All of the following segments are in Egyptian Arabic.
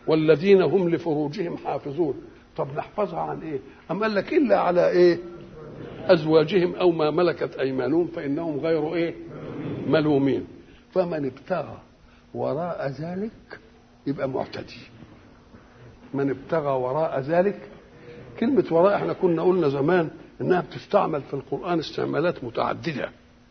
والذين هم لفروجهم حافظون طب نحفظها عن ايه ام قال لك الا على ايه ازواجهم او ما ملكت ايمانهم فانهم غير ايه ملومين فمن ابتغى وراء ذلك يبقى معتدي من ابتغى وراء ذلك كلمة وراء احنا كنا قلنا زمان انها بتستعمل في القرآن استعمالات متعددة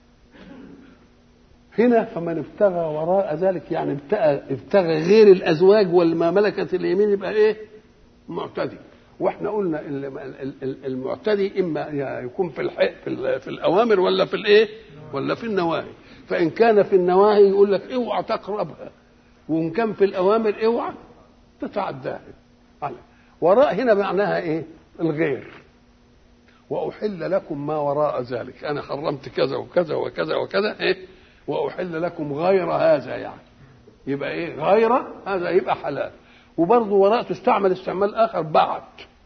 هنا فمن ابتغى وراء ذلك يعني ابتغى, ابتغى غير الازواج والما ملكت اليمين يبقى ايه معتدي واحنا قلنا المعتدي اما يكون في الحق في, في الاوامر ولا في الايه ولا في النواهي فان كان في النواهي يقول لك اوعى تقربها وان كان في الاوامر اوعى تتعداها وراء هنا معناها ايه الغير واحل لكم ما وراء ذلك انا حرمت كذا وكذا وكذا وكذا ايه واحل لكم غير هذا يعني يبقى ايه غير هذا يبقى حلال وبرضه وراء تستعمل استعمال اخر بعد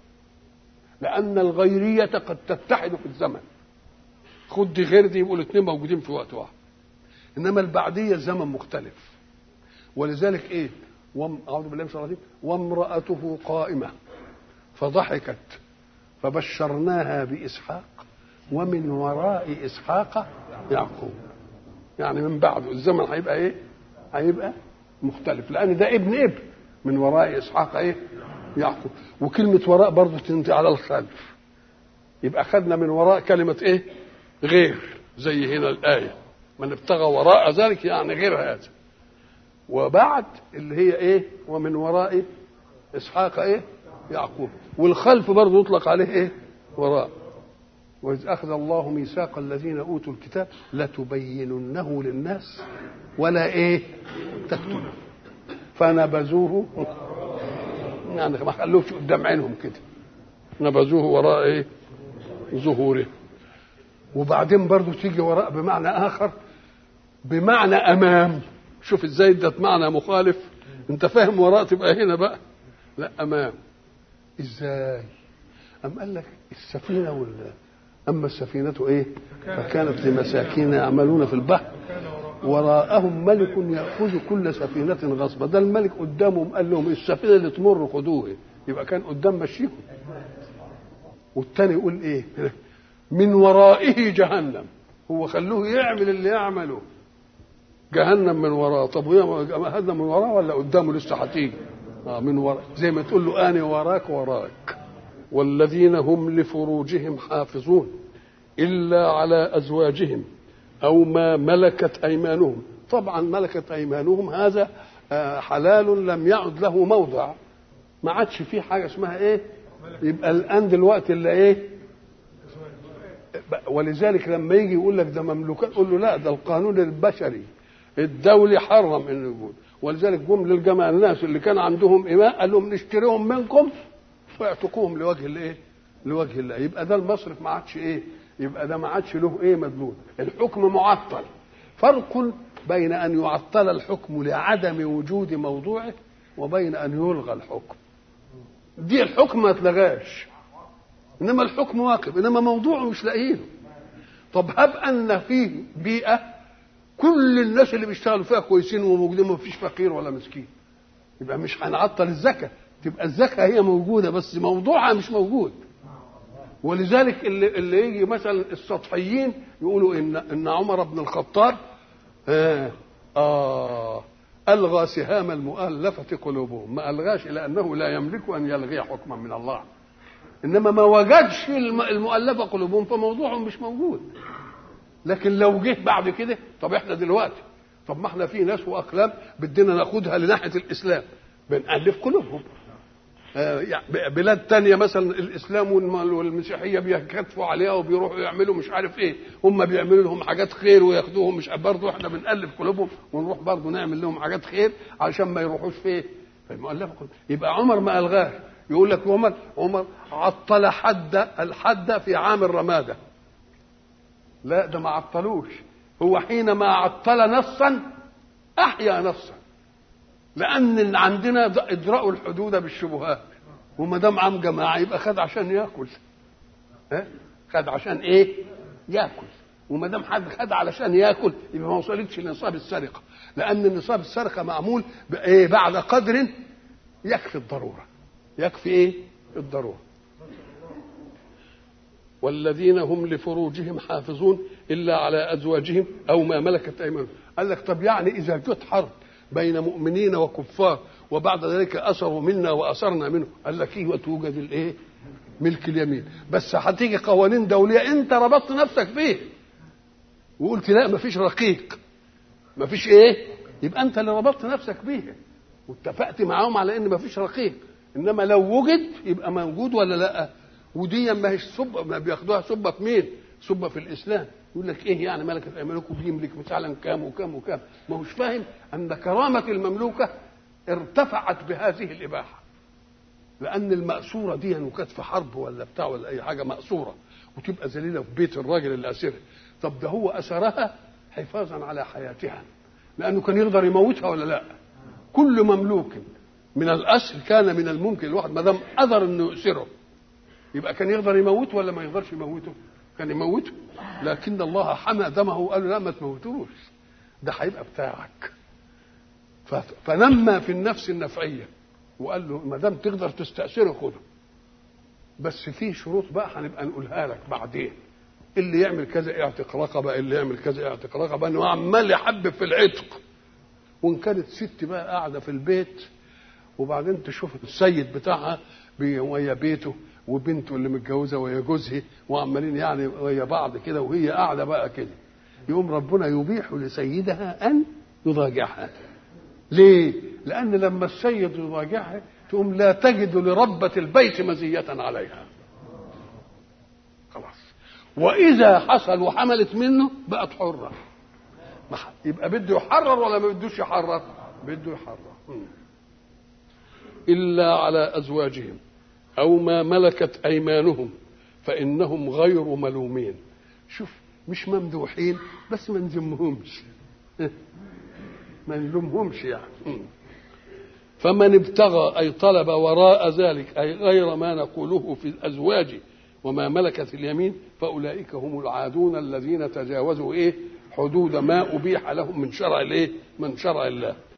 لان الغيريه قد تتحد في الزمن خد دي غير دي يبقوا الاثنين موجودين في وقت واحد انما البعديه الزمن مختلف ولذلك ايه وم... اعوذ بالله من الشيطان الرجيم وامراته قائمه فضحكت فبشرناها باسحاق ومن وراء اسحاق يعقوب يعني من بعده الزمن هيبقى ايه هيبقى مختلف لان ده ابن ابن من وراء اسحاق ايه يعقوب وكلمه وراء برضه تنتهي على الخلف يبقى خدنا من وراء كلمه ايه غير زي هنا الايه من ابتغى وراء ذلك يعني غير هذا وبعد اللي هي ايه ومن وراء اسحاق ايه يعقوب والخلف برضه يطلق عليه ايه وراء وإذ أخذ الله ميثاق الذين أوتوا الكتاب لتبيننه للناس ولا إيه تكتمون فنبذوه يعني ما خلوش قدام عينهم كده نبذوه وراء إيه ظهوره وبعدين برضه تيجي وراء بمعنى آخر بمعنى أمام شوف ازاي ادت معنى مخالف انت فاهم وراء تبقى هنا بقى لا امام ازاي ام قال لك السفينه وال اما السفينه ايه فكانت لمساكين يعملون في البحر وراءهم ملك ياخذ كل سفينه غصبا ده الملك قدامهم قال لهم السفينه اللي تمر خدوها يبقى كان قدام مشيهم والتاني يقول ايه من ورائه جهنم هو خلوه يعمل اللي يعمله جهنم من وراه طب هذا من وراه ولا قدامه لسه هتيجي اه من وراه زي ما تقول له انا وراك وراك والذين هم لفروجهم حافظون الا على ازواجهم او ما ملكت ايمانهم طبعا ملكت ايمانهم هذا حلال لم يعد له موضع ما عادش فيه حاجه اسمها ايه يبقى الان دلوقتي اللي ايه ولذلك لما يجي يقول لك ده مملوكات قول له لا ده القانون البشري الدولي حرم انه يقول ولذلك جم للجماعه الناس اللي كان عندهم اماء قال لهم نشتريهم منكم فاعتقوهم لوجه الايه؟ لوجه الله يبقى ده المصرف ما عادش ايه؟ يبقى ده ما عادش له ايه مدلول الحكم معطل فرق بين ان يعطل الحكم لعدم وجود موضوعه وبين ان يلغى الحكم دي الحكم ما اتلغاش انما الحكم واقف انما موضوعه مش لاقيينه طب هب ان فيه بيئه كل الناس اللي بيشتغلوا فيها كويسين وموجودين ما فيش فقير ولا مسكين يبقى مش هنعطل الزكاه تبقى الزكاه هي موجوده بس موضوعها مش موجود ولذلك اللي, اللي يجي مثلا السطحيين يقولوا ان ان عمر بن الخطاب آه, اه الغى سهام المؤلفه قلوبهم ما الغاش الى انه لا يملك ان يلغي حكما من الله انما ما وجدش المؤلفه قلوبهم فموضوعهم مش موجود لكن لو جه بعد كده طب احنا دلوقتي طب ما احنا في ناس واقلام بدنا ناخدها لناحيه الاسلام بنالف قلوبهم آه يعني بلاد تانية مثلا الاسلام والمسيحيه بيكتفوا عليها وبيروحوا يعملوا مش عارف ايه هم بيعملوا لهم حاجات خير وياخدوهم مش برضه احنا بنالف قلوبهم ونروح برضه نعمل لهم حاجات خير علشان ما يروحوش في ايه في المؤلفه يبقى عمر ما الغاه يقول لك عمر عمر عطل حد الحد في عام الرماده لا ده ما عطلوش هو حينما عطل نصا احيا نصا لان عندنا ادراء الحدود بالشبهات وما دام عام جماعه يبقى خد عشان ياكل ها خد عشان ايه ياكل وما دام حد خد علشان ياكل يبقى ما وصلتش لنصاب السرقه لان نصاب السرقه معمول بايه بعد قدر يكفي الضروره يكفي ايه الضروره والذين هم لفروجهم حافظون الا على ازواجهم او ما ملكت ايمانهم قال لك طب يعني اذا جت حرب بين مؤمنين وكفار وبعد ذلك اثروا منا واثرنا منه قال لك ايه وتوجد الايه ملك اليمين بس هتيجي قوانين دوليه انت ربطت نفسك فيه وقلت لا مفيش رقيق مفيش ايه يبقى انت اللي ربطت نفسك بيه واتفقت معاهم على ان مفيش رقيق انما لو وجد يبقى موجود ولا لا ودي ما هيش سبه ما بياخدوها سبه في مين سبه في الاسلام يقول لك ايه يعني ملكة ايمانكم بيملك مثلا كام وكام وكام ما هوش فاهم ان كرامه المملوكه ارتفعت بهذه الاباحه لان المأسورة دي وكانت في حرب ولا بتاع ولا اي حاجه مأسورة وتبقى ذليله في بيت الراجل اللي اسرها طب ده هو اسرها حفاظا على حياتها لانه كان يقدر يموتها ولا لا كل مملوك من الاسر كان من الممكن الواحد ما دام قدر انه يؤسره يبقى كان يقدر يموته ولا ما يقدرش يموته كان يموته لكن الله حمى دمه وقال له لا ما تموتوش ده هيبقى بتاعك فنمى في النفس النفعيه وقال له ما دام تقدر تستأثره خده بس في شروط بقى هنبقى نقولها لك بعدين اللي يعمل كذا اعتق رقبه اللي يعمل كذا اعتق رقبه انه عمال يحبب في العتق وان كانت ست بقى قاعده في البيت وبعدين تشوف السيد بتاعها ويا بيته وبنته اللي متجوزه ويا جوزها وعمالين يعني ويا بعض كده وهي قاعده بقى كده يقوم ربنا يبيح لسيدها ان يضاجعها ليه؟ لأن لما السيد يضاجعها تقوم لا تجد لربة البيت مزية عليها خلاص وإذا حصل وحملت منه بقت حرة يبقى بده يحرر ولا ما بدوش يحرر؟ بده يحرر إلا على أزواجهم أو ما ملكت أيمانهم فإنهم غير ملومين شوف مش ممدوحين بس ما نذمهمش ما نلومهمش يعني فمن ابتغى أي طلب وراء ذلك أي غير ما نقوله في الأزواج وما ملكت اليمين فأولئك هم العادون الذين تجاوزوا إيه حدود ما أبيح لهم من شرع الإيه من شرع الله